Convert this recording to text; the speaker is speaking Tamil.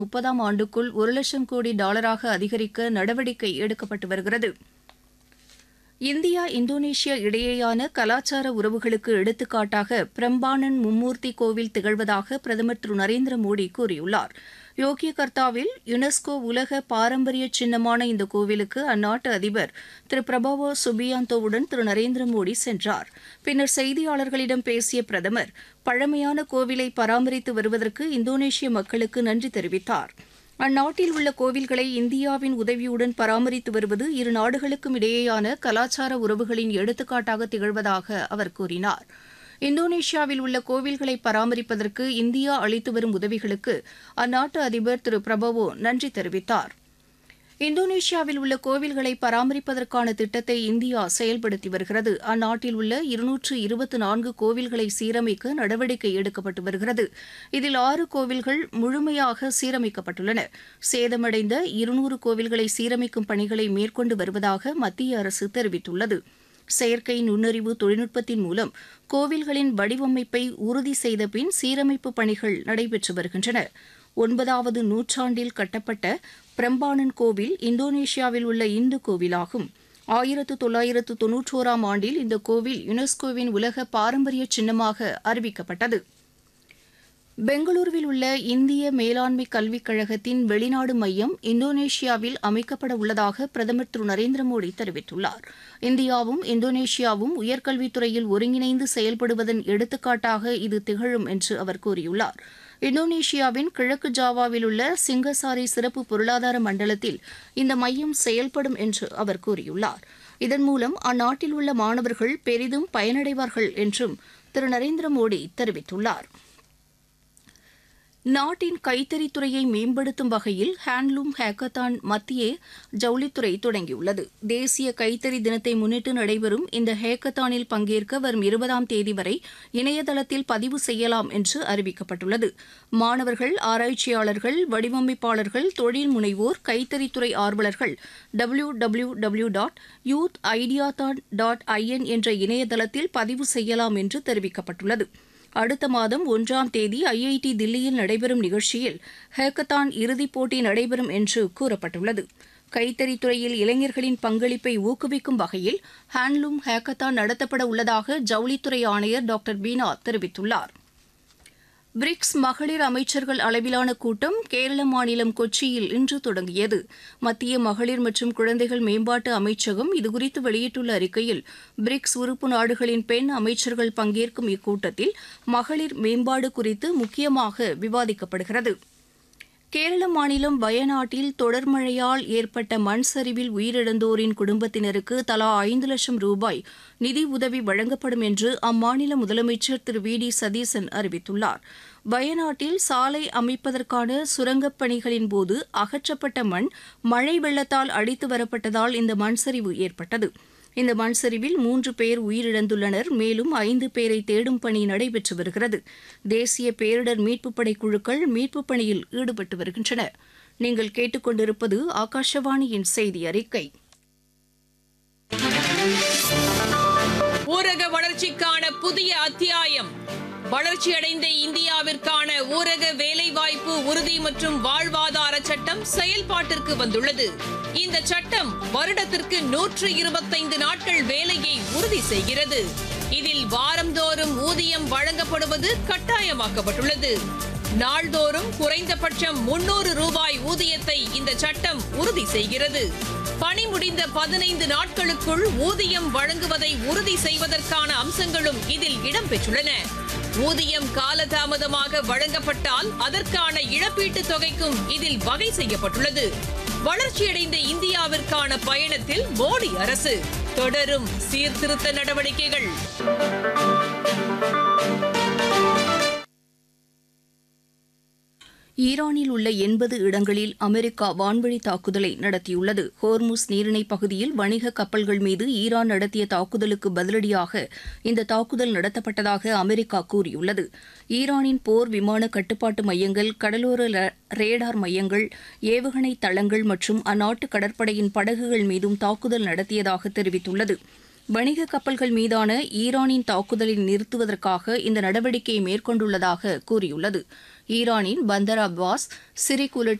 முப்பதாம் ஆண்டுக்குள் ஒரு லட்சம் கோடி டாலராக அதிகரிக்க நடவடிக்கை எடுக்கப்பட்டு வருகிறது இந்தியா இந்தோனேஷியா இடையேயான கலாச்சார உறவுகளுக்கு எடுத்துக்காட்டாக பிரம்பானன் மும்மூர்த்தி கோவில் திகழ்வதாக பிரதமர் திரு நரேந்திர மோடி கூறியுள்ளார் யோக்கியகர்த்தாவில் யுனெஸ்கோ உலக பாரம்பரிய சின்னமான இந்த கோவிலுக்கு அந்நாட்டு அதிபர் திரு பிரபாவோ சுபியாந்தோவுடன் திரு நரேந்திர மோடி சென்றார் பின்னர் செய்தியாளர்களிடம் பேசிய பிரதமர் பழமையான கோவிலை பராமரித்து வருவதற்கு இந்தோனேஷிய மக்களுக்கு நன்றி தெரிவித்தார் அந்நாட்டில் உள்ள கோவில்களை இந்தியாவின் உதவியுடன் பராமரித்து வருவது இரு நாடுகளுக்கும் இடையேயான கலாச்சார உறவுகளின் எடுத்துக்காட்டாக திகழ்வதாக அவர் கூறினார் இந்தோனேஷியாவில் உள்ள கோவில்களை பராமரிப்பதற்கு இந்தியா அளித்து வரும் உதவிகளுக்கு அந்நாட்டு அதிபர் திரு பிரபவோ நன்றி தெரிவித்தார் இந்தோனேஷியாவில் உள்ள கோவில்களை பராமரிப்பதற்கான திட்டத்தை இந்தியா செயல்படுத்தி வருகிறது அந்நாட்டில் உள்ள இருநூற்று இருபத்தி நான்கு கோவில்களை சீரமைக்க நடவடிக்கை எடுக்கப்பட்டு வருகிறது இதில் ஆறு கோவில்கள் முழுமையாக சீரமைக்கப்பட்டுள்ளன சேதமடைந்த இருநூறு கோவில்களை சீரமைக்கும் பணிகளை மேற்கொண்டு வருவதாக மத்திய அரசு தெரிவித்துள்ளது செயற்கை நுண்ணறிவு தொழில்நுட்பத்தின் மூலம் கோவில்களின் வடிவமைப்பை உறுதி செய்த பின் சீரமைப்பு பணிகள் நடைபெற்று வருகின்றன ஒன்பதாவது நூற்றாண்டில் கட்டப்பட்ட பிரம்பானன் கோவில் இந்தோனேஷியாவில் உள்ள இந்து கோவிலாகும் ஆயிரத்து தொள்ளாயிரத்து தொன்னூற்றோராம் ஆண்டில் இந்த கோவில் யுனெஸ்கோவின் உலக பாரம்பரிய சின்னமாக அறிவிக்கப்பட்டது பெங்களூருவில் உள்ள இந்திய மேலாண்மை கல்விக் கழகத்தின் வெளிநாடு மையம் இந்தோனேஷியாவில் அமைக்கப்பட உள்ளதாக பிரதமர் திரு நரேந்திர மோடி தெரிவித்துள்ளார் இந்தியாவும் இந்தோனேஷியாவும் உயர்கல்வித்துறையில் ஒருங்கிணைந்து செயல்படுவதன் எடுத்துக்காட்டாக இது திகழும் என்று அவர் கூறியுள்ளார் இந்தோனேஷியாவின் கிழக்கு ஜாவாவில் உள்ள சிங்கசாரி சிறப்பு பொருளாதார மண்டலத்தில் இந்த மையம் செயல்படும் என்று அவர் கூறியுள்ளார் இதன் மூலம் அந்நாட்டில் உள்ள மாணவர்கள் பெரிதும் பயனடைவார்கள் என்றும் திரு நரேந்திர மோடி தெரிவித்துள்ளார் நாட்டின் கைத்தறித்துறையை மேம்படுத்தும் வகையில் ஹேண்ட்லூம் ஹேக்கத்தான் மத்திய ஜவுளித்துறை தொடங்கியுள்ளது தேசிய கைத்தறி தினத்தை முன்னிட்டு நடைபெறும் இந்த ஹேக்கத்தானில் பங்கேற்க வரும் இருபதாம் தேதி வரை இணையதளத்தில் பதிவு செய்யலாம் என்று அறிவிக்கப்பட்டுள்ளது மாணவர்கள் ஆராய்ச்சியாளர்கள் வடிவமைப்பாளர்கள் தொழில் முனைவோர் கைத்தறித்துறை ஆர்வலர்கள் W W W dot youth ஐடியாதான் டாட் ஐஎன் என்ற இணையதளத்தில் பதிவு செய்யலாம் என்று தெரிவிக்கப்பட்டுள்ளது அடுத்த மாதம் ஒன்றாம் தேதி ஐஐடி தில்லியில் நடைபெறும் நிகழ்ச்சியில் ஹேக்கத்தான் இறுதிப் போட்டி நடைபெறும் என்று கூறப்பட்டுள்ளது கைத்தறித்துறையில் இளைஞர்களின் பங்களிப்பை ஊக்குவிக்கும் வகையில் ஹேண்ட்லூம் ஹேக்கத்தான் நடத்தப்பட உள்ளதாக ஜவுளித்துறை ஆணையர் டாக்டர் பீனா தெரிவித்துள்ளார் பிரிக்ஸ் மகளிர் அமைச்சர்கள் அளவிலான கூட்டம் கேரள மாநிலம் கொச்சியில் இன்று தொடங்கியது மத்திய மகளிர் மற்றும் குழந்தைகள் மேம்பாட்டு அமைச்சகம் இதுகுறித்து வெளியிட்டுள்ள அறிக்கையில் பிரிக்ஸ் உறுப்பு நாடுகளின் பெண் அமைச்சர்கள் பங்கேற்கும் இக்கூட்டத்தில் மகளிர் மேம்பாடு குறித்து முக்கியமாக விவாதிக்கப்படுகிறது கேரள மாநிலம் வயநாட்டில் தொடர் மழையால் ஏற்பட்ட மண் சரிவில் உயிரிழந்தோரின் குடும்பத்தினருக்கு தலா ஐந்து லட்சம் ரூபாய் நிதி உதவி வழங்கப்படும் என்று அம்மாநில முதலமைச்சர் திரு வி டி சதீசன் அறிவித்துள்ளார் வயநாட்டில் சாலை அமைப்பதற்கான சுரங்கப் பணிகளின் போது அகற்றப்பட்ட மண் மழை வெள்ளத்தால் அடித்து வரப்பட்டதால் இந்த மண் சரிவு ஏற்பட்டது இந்த மண் சரிவில் மூன்று பேர் உயிரிழந்துள்ளனர் மேலும் ஐந்து பேரை தேடும் பணி நடைபெற்று வருகிறது தேசிய பேரிடர் மீட்புப் படை குழுக்கள் மீட்புப் பணியில் ஈடுபட்டு வருகின்றன நீங்கள் கேட்டுக்கொண்டிருப்பது ஆகாஷவாணியின் செய்தி அறிக்கை ஊரக வளர்ச்சிக்கான புதிய அத்தியாயம் வளர்ச்சியடைந்த இந்தியாவிற்கான ஊரக வேலைவாய்ப்பு உறுதி மற்றும் வாழ்வாதார சட்டம் செயல்பாட்டிற்கு வந்துள்ளது இந்த சட்டம் வருடத்திற்கு நூற்று இருபத்தைந்து நாட்கள் வேலையை உறுதி செய்கிறது இதில் வாரந்தோறும் ஊதியம் வழங்கப்படுவது கட்டாயமாக்கப்பட்டுள்ளது நாள்தோறும் குறைந்தபட்சம் முன்னூறு ரூபாய் ஊதியத்தை இந்த சட்டம் உறுதி செய்கிறது பணி முடிந்த பதினைந்து நாட்களுக்குள் ஊதியம் வழங்குவதை உறுதி செய்வதற்கான அம்சங்களும் இதில் இடம்பெற்றுள்ளன ஊதியம் காலதாமதமாக வழங்கப்பட்டால் அதற்கான இழப்பீட்டுத் தொகைக்கும் இதில் வகை செய்யப்பட்டுள்ளது வளர்ச்சியடைந்த இந்தியாவிற்கான பயணத்தில் மோடி அரசு தொடரும் சீர்திருத்த நடவடிக்கைகள் ஈரானில் உள்ள எண்பது இடங்களில் அமெரிக்கா வான்வழி தாக்குதலை நடத்தியுள்ளது ஹோர்முஸ் நீரிணை பகுதியில் வணிக கப்பல்கள் மீது ஈரான் நடத்திய தாக்குதலுக்கு பதிலடியாக இந்த தாக்குதல் நடத்தப்பட்டதாக அமெரிக்கா கூறியுள்ளது ஈரானின் போர் விமான கட்டுப்பாட்டு மையங்கள் கடலோர ர- ரேடார் மையங்கள் ஏவுகணை தளங்கள் மற்றும் அந்நாட்டு கடற்படையின் படகுகள் மீதும் தாக்குதல் நடத்தியதாக தெரிவித்துள்ளது வணிக கப்பல்கள் மீதான ஈரானின் தாக்குதலை நிறுத்துவதற்காக இந்த நடவடிக்கையை மேற்கொண்டுள்ளதாக கூறியுள்ளது ஈரானின் பந்தர் அப்பாஸ் சிரிக் உள்ளிட்ட